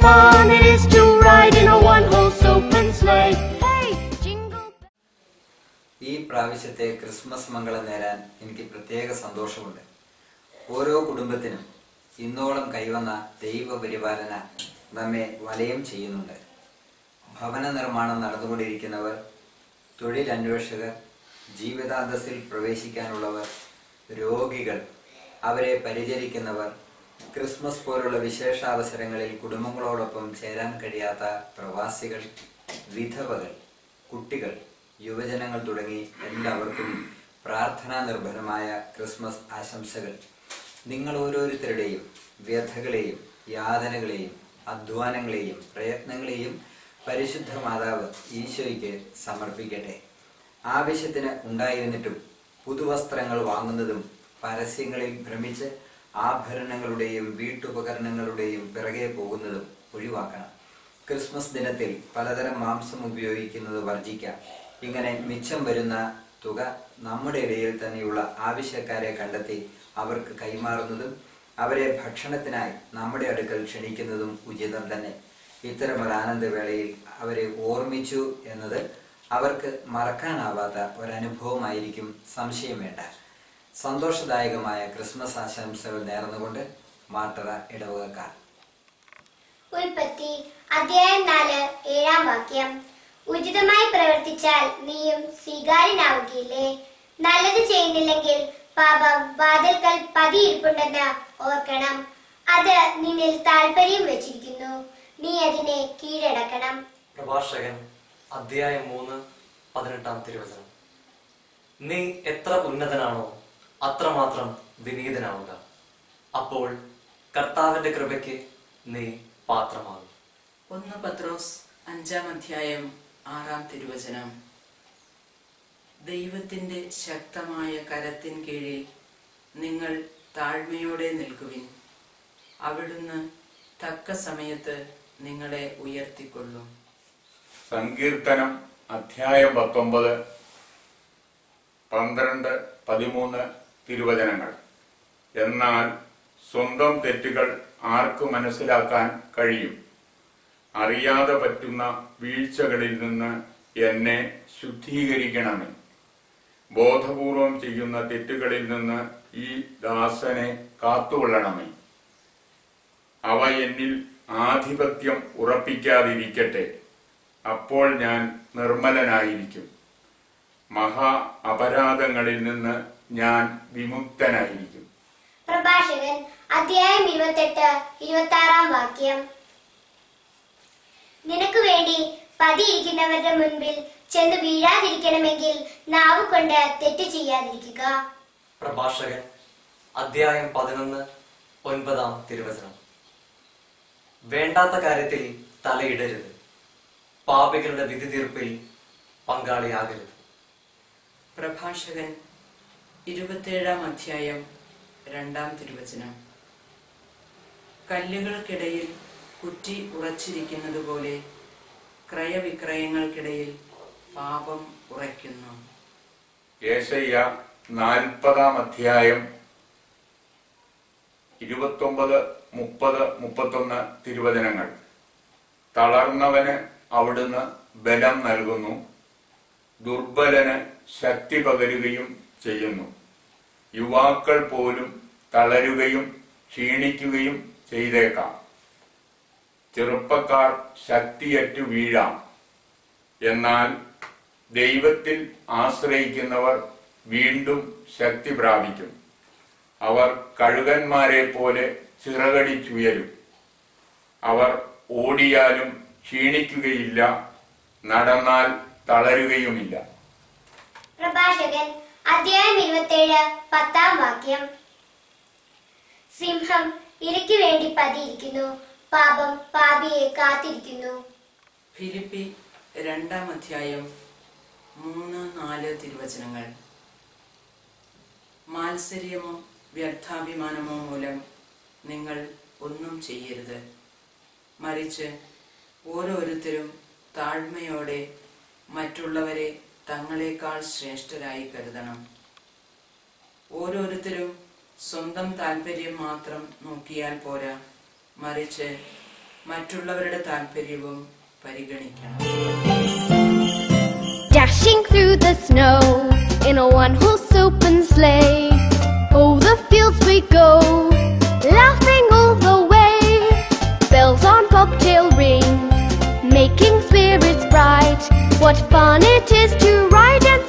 fun it is to ride in a one-horse open sleigh. Hey, jingle. ഈ പ്രാവശ്യത്തെ Christmas മംഗളം നേരാൻ എനിക്ക് പ്രത്യേക സന്തോഷമുണ്ട് ഓരോ കുടുംബത്തിനും ഇന്നോളം കൈവന്ന ദൈവപരിപാലന നമ്മെ വലയം ചെയ്യുന്നുണ്ട് ഭവന നിർമ്മാണം നടന്നുകൊണ്ടിരിക്കുന്നവർ തൊഴിലന്വേഷകർ ജീവിതാന്തസ്സിൽ പ്രവേശിക്കാനുള്ളവർ രോഗികൾ അവരെ പരിചരിക്കുന്നവർ ക്രിസ്മസ് പോലുള്ള വിശേഷാവസരങ്ങളിൽ കുടുംബങ്ങളോടൊപ്പം ചേരാൻ കഴിയാത്ത പ്രവാസികൾ വിധവകൾ കുട്ടികൾ യുവജനങ്ങൾ തുടങ്ങി എല്ലാവർക്കും പ്രാർത്ഥനാ നിർഭരമായ ക്രിസ്മസ് ആശംസകൾ നിങ്ങൾ ഓരോരുത്തരുടെയും വ്യഥകളെയും യാതനകളെയും അധ്വാനങ്ങളെയും പ്രയത്നങ്ങളെയും പരിശുദ്ധ മാതാവ് ഈശോയ്ക്ക് സമർപ്പിക്കട്ടെ ആവശ്യത്തിന് ഉണ്ടായിരുന്നിട്ടും പുതുവസ്ത്രങ്ങൾ വാങ്ങുന്നതും പരസ്യങ്ങളിൽ ഭ്രമിച്ച് ആഭരണങ്ങളുടെയും വീട്ടുപകരണങ്ങളുടെയും പിറകെ പോകുന്നതും ഒഴിവാക്കണം ക്രിസ്മസ് ദിനത്തിൽ പലതരം മാംസം ഉപയോഗിക്കുന്നത് വർജിക്കാം ഇങ്ങനെ മിച്ചം വരുന്ന തുക നമ്മുടെ ഇടയിൽ തന്നെയുള്ള ആവശ്യക്കാരെ കണ്ടെത്തി അവർക്ക് കൈമാറുന്നതും അവരെ ഭക്ഷണത്തിനായി നമ്മുടെ അടുക്കൽ ക്ഷണിക്കുന്നതും ഉചിതം തന്നെ ഇത്തരമൊരു ആനന്ദവേളയിൽ അവരെ ഓർമ്മിച്ചു എന്നത് അവർക്ക് മറക്കാനാവാത്ത ഒരനുഭവമായിരിക്കും സംശയം വേണ്ട സന്തോഷദായകമായ ക്രിസ്മസ് ആശംസകൾ നേർന്നുകൊണ്ട് മാട്ടറ ഇടവകക്കാർ ഉൽപ്പത്തി അധ്യായം നാല് ഏഴാം വാക്യം ഉചിതമായി പ്രവർത്തിച്ചാൽ നീയും സ്വീകാര്യനാവുകയില്ലേ നല്ലത് ചെയ്യുന്നില്ലെങ്കിൽ പാപം വാതിൽക്കൽ പതിയിരിപ്പുണ്ടെന്ന് ഓർക്കണം അത് നിന്നിൽ താല്പര്യം വെച്ചിരിക്കുന്നു നീ അതിനെ കീഴടക്കണം പ്രഭാഷകൻ അധ്യായം മൂന്ന് പതിനെട്ടാം തിരുവചനം നീ എത്ര ഉന്നതനാണോ അത്രമാത്രം വിനീതനാവുക അപ്പോൾ കർത്താവിന്റെ കൃപയ്ക്ക് നീ പാത്രമാകും ഒന്ന് പത്രോസ് അഞ്ചാം അധ്യായം ആറാം തിരുവചനം ദൈവത്തിന്റെ ശക്തമായ കരത്തിൻ കീഴിൽ നിങ്ങൾ താഴ്മയോടെ നിൽക്കുവിൻ അവിടുന്ന് തക്ക സമയത്ത് നിങ്ങളെ ഉയർത്തിക്കൊള്ളും സങ്കീർത്തനം അധ്യായം പത്തൊമ്പത് പന്ത്രണ്ട് പതിമൂന്ന് തിരുവചനങ്ങൾ എന്നാൽ സ്വന്തം തെറ്റുകൾ ആർക്ക് മനസ്സിലാക്കാൻ കഴിയും അറിയാതെ പറ്റുന്ന വീഴ്ചകളിൽ നിന്ന് എന്നെ ശുദ്ധീകരിക്കണമേ ബോധപൂർവം ചെയ്യുന്ന തെറ്റുകളിൽ നിന്ന് ഈ ദാസനെ കാത്തുകൊള്ളണമേ അവ എന്നിൽ ആധിപത്യം ഉറപ്പിക്കാതിരിക്കട്ടെ അപ്പോൾ ഞാൻ നിർമ്മലനായിരിക്കും മഹാ അപരാധങ്ങളിൽ നിന്ന് ഞാൻ വിമുക്തനായിരിക്കും പ്രഭാഷകൻ അധ്യായം ഇരുപത്തെട്ട് ഇരുപത്തി ആറാം വാക്യം നിനക്ക് വേണ്ടി പതിയിരിക്കുന്നവരുടെ മുൻപിൽ ചെന്ന് വീഴാതിരിക്കണമെങ്കിൽ നാവ് കൊണ്ട് തെറ്റ് ചെയ്യാതിരിക്കുക പ്രഭാഷകൻ അധ്യായം പതിനൊന്ന് ഒൻപതാം തിരുവചനം വേണ്ടാത്ത കാര്യത്തിൽ തലയിടരുത് പാപികളുടെ വിധി തീർപ്പിൽ പങ്കാളിയാകരുത് പ്രഭാഷകൻ ഇരുപത്തേഴാം അധ്യായം രണ്ടാം തിരുവചനം കല്ലുകൾക്കിടയിൽ കുറ്റി ഉറച്ചിരിക്കുന്നത് പോലെ ക്രയവിക്രയങ്ങൾക്കിടയിൽ പാപം ഉറയ്ക്കുന്നു ഏശയ്യ നാൽപ്പതാം അധ്യായം ഇരുപത്തൊമ്പത് മുപ്പത് മുപ്പത്തൊന്ന് തിരുവചനങ്ങൾ തളർന്നവന് അവിടുന്ന് ബലം നൽകുന്നു ദുർബലന് ശക്തി പകരുകയും ചെയ്യുന്നു യുവാക്കൾ പോലും തളരുകയും ക്ഷീണിക്കുകയും ചെയ്തേക്കാം ചെറുപ്പക്കാർ ശക്തിയറ്റു വീഴാം എന്നാൽ ദൈവത്തിൽ ആശ്രയിക്കുന്നവർ വീണ്ടും ശക്തി പ്രാപിക്കും അവർ കഴുകന്മാരെ പോലെ ചിറകടിച്ചുയരും അവർ ഓടിയാലും ക്ഷീണിക്കുകയില്ല നടന്നാൽ തളരുകയുമില്ല പ്രഭാഷകൻ അധ്യായം ഇരുപത്തേഴ് പത്താം വാക്യം സിംഹം ഇരയ്ക്ക് വേണ്ടി പതിയിരിക്കുന്നു പാപം പാപിയെ കാത്തിരിക്കുന്നു ഫിലിപ്പി രണ്ടാം അധ്യായം മൂന്ന് നാല് തിരുവചനങ്ങൾ മാത്സര്യമോ വ്യർത്ഥാഭിമാനമോ മൂലം നിങ്ങൾ ഒന്നും ചെയ്യരുത് മറിച്ച് ഓരോരുത്തരും താഴ്മയോടെ മറ്റുള്ളവരെ തങ്ങളെക്കാൾ ശ്രേഷ്ഠരായി കരുതണം ഓരോരുത്തരും സ്വന്തം താല്പര്യം മാത്രം നോക്കിയാൽ പോരാ മറിച്ച് മറ്റുള്ളവരുടെ താല്പര്യവും പരിഗണിക്കണം Dashing through the snow in a one horse open sleigh. Oh, the fields we go, laughing all the way. Bells on bobtail ring, making spirits bright. What fun it is to ride and